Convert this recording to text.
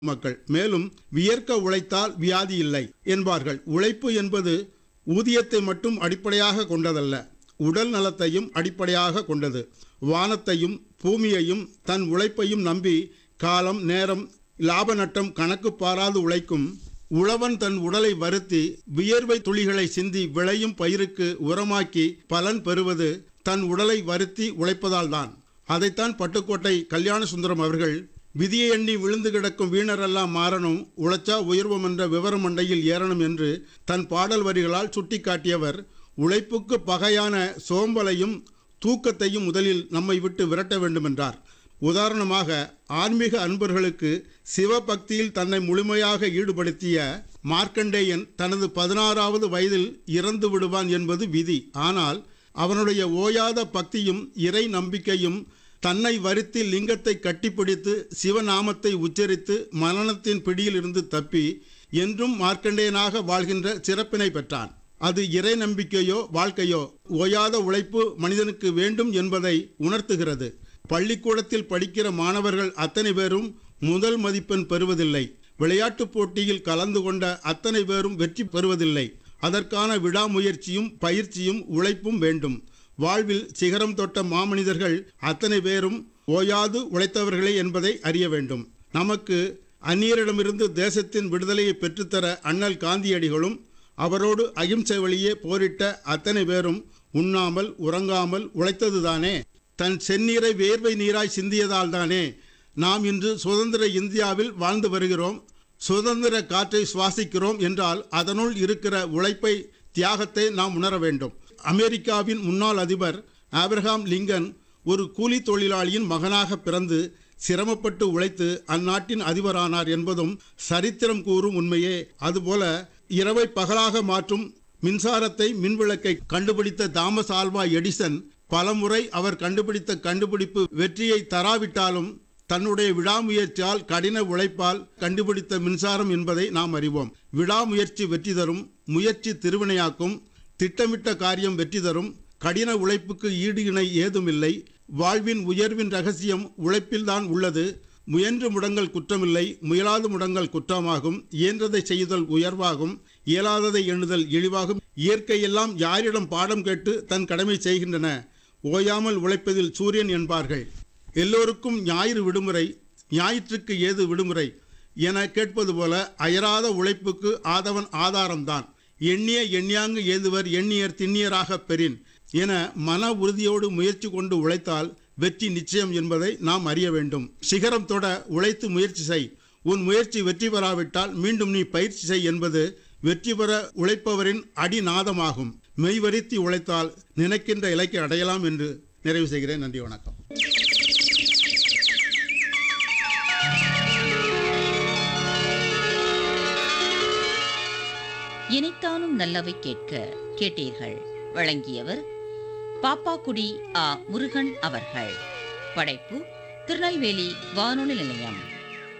மக்கள் மேலும் வியர்க்க உழைத்தால் வியாதி இல்லை என்பார்கள் உழைப்பு என்பது ஊதியத்தை மட்டும் அடிப்படையாக கொண்டதல்ல உடல் நலத்தையும் அடிப்படையாக கொண்டது வானத்தையும் பூமியையும் தன் உழைப்பையும் நம்பி காலம் நேரம் லாப நட்டம் கணக்கு பாராது உழைக்கும் உழவன் தன் உடலை வருத்தி வியர்வை துளிகளை சிந்தி விளையும் பயிருக்கு உரமாக்கி பலன் பெறுவது தன் உடலை வருத்தி உழைப்பதால்தான் அதைத்தான் பட்டுக்கோட்டை கல்யாண சுந்தரம் அவர்கள் விதியை எண்ணி விழுந்து கிடக்கும் வீணரெல்லாம் மாறணும் உழைச்சா உயர்வம் என்ற விவரம் மண்டையில் ஏறணும் என்று தன் பாடல் வரிகளால் சுட்டிக்காட்டியவர் உழைப்புக்கு பகையான சோம்பலையும் தூக்கத்தையும் முதலில் நம்மை விட்டு விரட்ட வேண்டுமென்றார் உதாரணமாக ஆன்மீக அன்பர்களுக்கு சிவபக்தியில் தன்னை முழுமையாக ஈடுபடுத்திய மார்க்கண்டேயன் தனது பதினாறாவது வயதில் இறந்து விடுவான் என்பது விதி ஆனால் அவனுடைய ஓயாத பக்தியும் இறை நம்பிக்கையும் தன்னை வருத்தி லிங்கத்தை கட்டிப்பிடித்து சிவநாமத்தை உச்சரித்து மரணத்தின் பிடியில் இருந்து தப்பி என்றும் மார்க்கண்டேயனாக வாழ்கின்ற சிறப்பினை பெற்றான் அது இறை நம்பிக்கையோ வாழ்க்கையோ ஓயாத உழைப்பு மனிதனுக்கு வேண்டும் என்பதை உணர்த்துகிறது பள்ளிக்கூடத்தில் படிக்கிற மாணவர்கள் அத்தனை பேரும் முதல் மதிப்பெண் பெறுவதில்லை விளையாட்டுப் போட்டியில் கலந்து கொண்ட அத்தனை பேரும் வெற்றி பெறுவதில்லை அதற்கான விடாமுயற்சியும் பயிற்சியும் உழைப்பும் வேண்டும் வாழ்வில் சிகரம் தொட்ட மாமனிதர்கள் அத்தனை பேரும் ஓயாது உழைத்தவர்களே என்பதை அறிய வேண்டும் நமக்கு அந்நியரிடமிருந்து தேசத்தின் விடுதலையை பெற்றுத்தர அண்ணல் காந்தியடிகளும் அவரோடு அகிம்சை வழியே போரிட்ட அத்தனை பேரும் உண்ணாமல் உறங்காமல் உழைத்ததுதானே தன் செந்நீரை வேர்வை நீராய் சிந்தியதால் தானே நாம் இன்று சுதந்திர இந்தியாவில் வாழ்ந்து வருகிறோம் சுதந்திர காற்றை சுவாசிக்கிறோம் என்றால் அதனுள் இருக்கிற உழைப்பை தியாகத்தை நாம் உணர வேண்டும் அமெரிக்காவின் முன்னாள் அதிபர் ஆபிரகாம் லிங்கன் ஒரு கூலி தொழிலாளியின் மகனாக பிறந்து சிரமப்பட்டு உழைத்து அந்நாட்டின் அதிபரானார் என்பதும் சரித்திரம் கூறும் உண்மையே அதுபோல இரவை பகலாக மாற்றும் மின்சாரத்தை மின்விளக்கை கண்டுபிடித்த தாமஸ் ஆல்வா எடிசன் பலமுறை அவர் கண்டுபிடித்த கண்டுபிடிப்பு வெற்றியை தராவிட்டாலும் தன்னுடைய விடாமுயற்சியால் கடின உழைப்பால் கண்டுபிடித்த மின்சாரம் என்பதை நாம் அறிவோம் விடாமுயற்சி வெற்றி தரும் முயற்சி திருவினையாக்கும் திட்டமிட்ட காரியம் வெற்றி தரும் கடின உழைப்புக்கு ஈடு இணை ஏதுமில்லை வாழ்வின் உயர்வின் ரகசியம் உழைப்பில்தான் உள்ளது முயன்று முடங்கள் குற்றமில்லை முயலாது முடங்கள் குற்றமாகும் இயன்றதை செய்தல் உயர்வாகும் இயலாததை எண்ணுதல் இழிவாகும் இயற்கையெல்லாம் யாரிடம் பாடம் கேட்டு தன் கடமை செய்கின்றன ஓயாமல் உழைப்பதில் சூரியன் என்பார்கள் எல்லோருக்கும் ஞாயிறு விடுமுறை ஞாயிற்றுக்கு ஏது விடுமுறை என கேட்பது போல அயராத உழைப்புக்கு ஆதவன் ஆதாரம்தான் எண்ணிய எண்ணியாங்கு ஏதுவர் எண்ணியர் திண்ணியராக பெறின் என மன உறுதியோடு முயற்சி கொண்டு உழைத்தால் வெற்றி நிச்சயம் என்பதை நாம் அறிய வேண்டும் சிகரம் தொட உழைத்து முயற்சி செய் உன் முயற்சி வெற்றி பெறாவிட்டால் மீண்டும் நீ பயிற்சி செய் என்பது வெற்றி பெற உழைப்பவரின் அடிநாதமாகும் மெய்வரித்தி உழைத்தால் நினைக்கின்ற இலக்கை அடையலாம் என்று நிறைவு செய்கிறேன் நன்றி வணக்கம் இனித்தானும் நல்லவை கேட்க கேட்டீர்கள் வழங்கியவர் பாப்பாக்குடி ஆ முருகன் அவர்கள் படைப்பு திருநெல்வேலி வானொலி நிலையம்